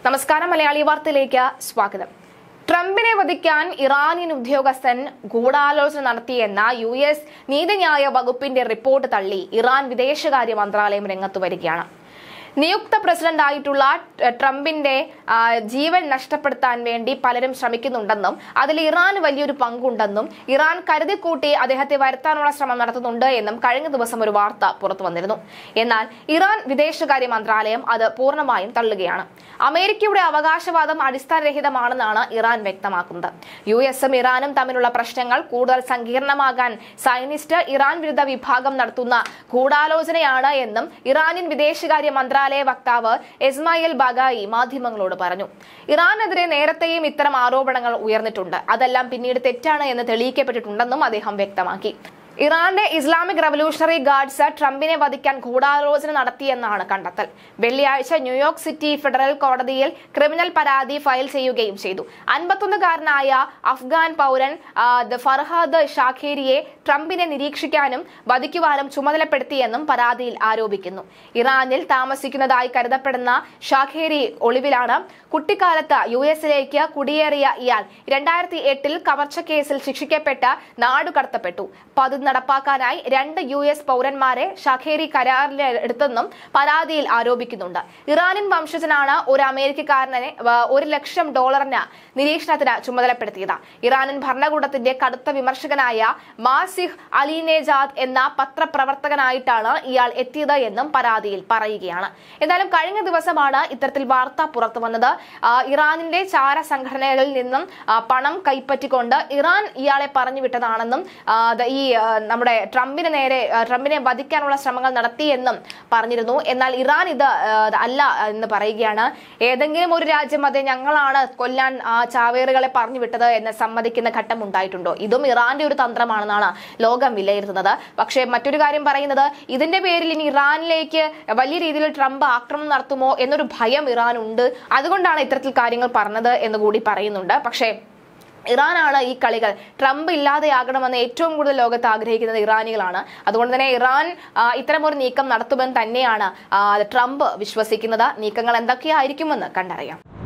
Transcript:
നമസ്കാരം മലയാളി വാർത്തയിലേക്ക് സ്വാഗതം ട്രംപിനെ വധിക്കാൻ ഇറാനിയൻ ഉദ്യോഗസ്ഥൻ ഗൂഢാലോചന നടത്തിയെന്ന യു എസ് നീതിന്യായ വകുപ്പിന്റെ റിപ്പോർട്ട് തള്ളി ഇറാൻ വിദേശകാര്യ മന്ത്രാലയം രംഗത്തു വരികയാണ് നിയുക്ത പ്രസിഡന്റായിട്ടുള്ള ട്- ട്രംപിന്റെ ആ, ജീവൻ നഷ്ടപ്പെടുത്താൻ വേണ്ടി പലരും ശ്രമിക്കുന്നുണ്ടെന്നും അതിൽ ഇറാൻ വലിയൊരു പങ്കുണ്ടെന്നും ഇറാൻ കരുതിക്കൂട്ടി അദ്ദേഹത്തെ വരുത്താനുള്ള ശ്രമം നടത്തുന്നുണ്ട് എന്നും കഴിഞ്ഞ ദിവസം ഒരു വാർത്ത പുറത്തു വന്നിരുന്നു എന്നാൽ ഇറാൻ വിദേശകാര്യ മന്ത്രാലയം അത് പൂർണ്ണമായും തള്ളുകയാണ് അമേരിക്കയുടെ അവകാശവാദം അടിസ്ഥാനരഹിതമാണെന്നാണ് ഇറാൻ വ്യക്തമാക്കുന്നത് യു എസും ഇറാനും തമ്മിലുള്ള പ്രശ്നങ്ങൾ കൂടുതൽ സങ്കീർണമാകാൻ സൈനിസ്റ്റ് ഇറാൻ വിരുദ്ധ വിഭാഗം നടത്തുന്ന ഗൂഢാലോചനയാണ് എന്നും ഇറാനിയൻ വിദേശകാര്യ മന്ത്രാലയ വക്താവ് ഇസ്മായിൽ ബഗായി മാധ്യമങ്ങളോട് പറഞ്ഞു ഇറാനെതിരെ നേരത്തെയും ഇത്തരം ആരോപണങ്ങൾ ഉയർന്നിട്ടുണ്ട് അതെല്ലാം പിന്നീട് തെറ്റാണ് എന്ന് തെളിയിക്കപ്പെട്ടിട്ടുണ്ടെന്നും അദ്ദേഹം വ്യക്തമാക്കി ഇറാന്റെ ഇസ്ലാമിക് റവല്യൂഷണറി ഗാർഡ്സ് ട്രംപിനെ വധിക്കാൻ ഗൂഢാലോചന നടത്തിയെന്നാണ് കണ്ടെത്തൽ വെള്ളിയാഴ്ച ന്യൂയോർക്ക് സിറ്റി ഫെഡറൽ കോടതിയിൽ ക്രിമിനൽ പരാതി ഫയൽ ചെയ്യുകയും ചെയ്തു അൻപത്തൊന്നുകാരനായ അഫ്ഗാൻ പൗരൻ ആ, ദ ഫർഹാദ് ഷാഖേരിയെ ട്രംപിനെ നിരീക്ഷിക്കാനും വധിക്കുവാനും ചുമതലപ്പെടുത്തിയെന്നും പരാതിയിൽ ആരോപിക്കുന്നു ഇറാനിൽ താമസിക്കുന്നതായി കരുതപ്പെടുന്ന ഷാഖേരി ഒളിവിലാണ് കുട്ടിക്കാലത്ത് യു എസിലേക്ക് കുടിയേറിയ ഇയാൾ രണ്ടായിരത്തി എട്ടിൽ കവർച്ച കേസിൽ ശിക്ഷിക്കപ്പെട്ട് നാടുകടത്തപ്പെട്ടു പദ്ധതി നടപ്പാക്കാനായി രണ്ട് യു എസ് പൗരന്മാരെ ഷഖേരി കരാറിലെടുത്തെന്നും പരാതിയിൽ ആരോപിക്കുന്നുണ്ട് ഇറാനിയൻ വംശജനാണ് ഒരു അമേരിക്കക്കാരനെ വ- ഒരു ലക്ഷം ഡോളറിന് നിരീക്ഷണത്തിന് ചുമതലപ്പെടുത്തിയത് ഇറാനിയൻ ഭരണകൂടത്തിന്റെ കടുത്ത വിമർശകനായ മാസിഹ് അലിനേജാദ് എന്ന പത്രപ്രവർത്തകനായിട്ടാണ് ഇയാൾ എത്തിയത് എന്നും പരാതിയിൽ പറയുകയാണ് എന്തായാലും കഴിഞ്ഞ ദിവസമാണ് ഇത്തരത്തിൽ വാർത്ത പുറത്തു വന്നത് ആ, ഇറാനിന്റെ ചാര സംഘടനകളിൽ നിന്നും ആ, പണം കൈപ്പറ്റിക്കൊണ്ട് ഇറാൻ ഇയാളെ പറഞ്ഞു വിട്ടതാണെന്നും ആ, ദ- ഈ ആ, നമ്മുടെ ട്രംപിന് നേരെ ആ, ട്രംപിനെ വധിക്കാനുള്ള ശ്രമങ്ങൾ നടത്തിയെന്നും പറഞ്ഞിരുന്നു എന്നാൽ ഇറാൻ ഇത് ആ, അല്ല എന്ന് പറയുകയാണ് ഏതെങ്കിലും ഒരു രാജ്യം അതെ ഞങ്ങളാണ് കൊല്ലാൻ ആ ചാവേറുകളെ പറഞ്ഞു വിട്ടത് എന്ന് സമ്മതിക്കുന്ന ഘട്ടം ഉണ്ടായിട്ടുണ്ടോ ഇതും ഇറാന്റെ ഒരു തന്ത്രമാണെന്നാണ് ലോകം വിലയിരുത്തുന്നത് പക്ഷേ മറ്റൊരു കാര്യം പറയുന്നത് ഇതിന്റെ പേരിൽ ഇനി ഇറാനിലേക്ക് വലിയ രീതിയിൽ ട്രംപ് ആക്രമണം നടത്തുമോ എന്നൊരു ഭയം ഇറാനുണ്ട് അതുകൊണ്ടാണ് ഇത്തരത്തിൽ കാര്യങ്ങൾ പറഞ്ഞത് എന്ന് കൂടി പറയുന്നുണ്ട് പക്ഷേ ഇറാനാണ് ഈ കളികൾ ട്രംപ് ഇല്ലാതെയാകണമെന്ന് ഏറ്റവും കൂടുതൽ ലോകത്ത് ആഗ്രഹിക്കുന്നത് ഇറാനികളാണ് അതുകൊണ്ട് തന്നെ ഇറാൻ ആ, ഇത്തരമൊരു നീക്കം നടത്തുമെന്ന് തന്നെയാണ് ആ, ട്രംപ് വിശ്വസിക്കുന്നത് നീക്കങ്ങൾ എന്തൊക്കെയായിരിക്കുമെന്ന് കണ്ടറിയാം